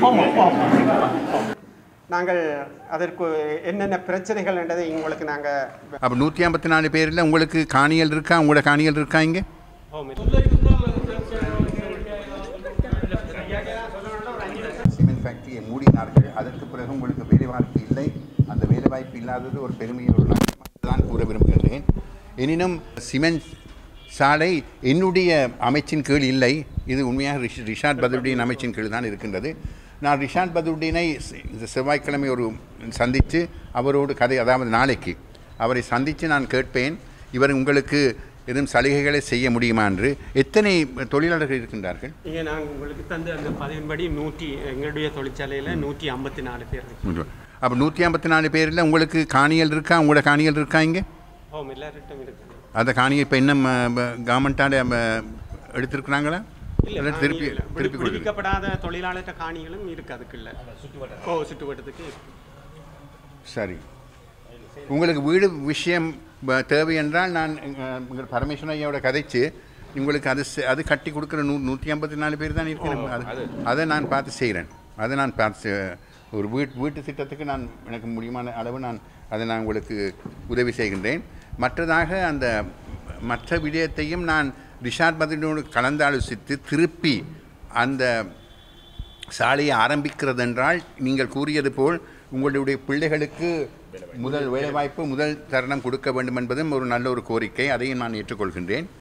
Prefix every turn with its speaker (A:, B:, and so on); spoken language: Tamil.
A: நாங்கள் அதற்கு என்னென்ன பிரச்சனைகள் என்றதை உங்களுக்கு நாங்கள்
B: அப்போ நூற்றி ஐம்பத்தி நாலு பேரில் உங்களுக்கு காணிகள் இருக்கா உங்களோட காணிகள் இருக்கா இங்கே சிமெண்ட் ஃபேக்டரியை மூடினார்கள் அதற்கு பிறகு உங்களுக்கு வேலைவாய்ப்பு இல்லை அந்த வேலைவாய்ப்பு இல்லாதது ஒரு பெருமையை ஒரு தான் கூற விரும்புகின்றேன் எனினும் சிமெண்ட் சாலை என்னுடைய அமைச்சின் கீழ் இல்லை இது உண்மையாக ரிஷ் ரிஷாட் பதுருடின் அமைச்சின் கீழ் தான் இருக்கின்றது நான் ரிஷாட் பதுருடினை செ- இந்த செவ்வாய்க்கிழமை ஒரு சந்தித்து அவரோடு கதை அதாவது நாளைக்கு அவரை சந்தித்து நான் கேட்பேன் இவர் உங்களுக்கு எதுவும் சலுகைகளை செய்ய முடியுமா என்று எத்தனை தொழிலாளர்கள் இருக்கின்றார்கள்
A: இங்கே நாங்கள் உங்களுக்கு தந்து அந்த பதிவின்படி நூற்றி எங்களுடைய தொழிற்சாலையில் நூற்றி ஐம்பத்தி நாலு பேர் இருக்கு
B: அப்போ நூற்றி ஐம்பத்தி நாலு பேரில் உங்களுக்கு காணிகள் இருக்கா உங்களோட காணிகள் இருக்கா இங்கே
A: ஓம் எல்லார்கிட்டும் இருக்கு
B: அந்த காணியை இப்போ இன்னும் கவர்மெண்ட்டால் எடுத்திருக்கிறாங்களா
A: இல்லை
B: இல்லை திருப்பி
A: காணி இல்லை.
B: திருப்பி கொடுக்குறது
A: விடுவிக்கப்படாத தொழிலாளர்கிட்ட காணிகளும் இருக்கு அதுக்குள்ள ஓ சுற்றுவட்டத்துக்கு இருக்கு.
B: சரி உங்களுக்கு வீடு விஷயம் ப- தேவை என்றால் நான் அஹ், உங்கள் பரமேஸ்வரன் ஐயாவோட கதைச்சு உங்களுக்கு அது செ- அது கட்டி கொடுக்குற நூ நூற்றி ஐம்பத்தி நாலு பேர் தான் இருக்கிறேன் அது அதை நான் பார்த்து செய்கிறேன் அதை நான் பார்த்து செ- ஒரு வீட் வீட்டு திட்டத்துக்கு நான் எனக்கு முடியுமான அளவு நான் அதை நான் உங்களுக்கு உதவி செய்கின்றேன் மற்றதாக அந்த மற்ற விடயத்தையும் நான் ரிஷாட் பதினோடு கலந்தாலோசித்து திருப்பி அந்த சாலையை ஆரம்பிக்கிறது என்றால் நீங்கள் கூறியது போல் உங்களுடைய பிள்ளைகளுக்கு முதல் வேலைவாய்ப்பு முதல் தருணம் கொடுக்க வேண்டும் என்பதும் ஒரு நல்ல ஒரு கோரிக்கை அதையும் நான் ஏற்றுக்கொள்கின்றேன்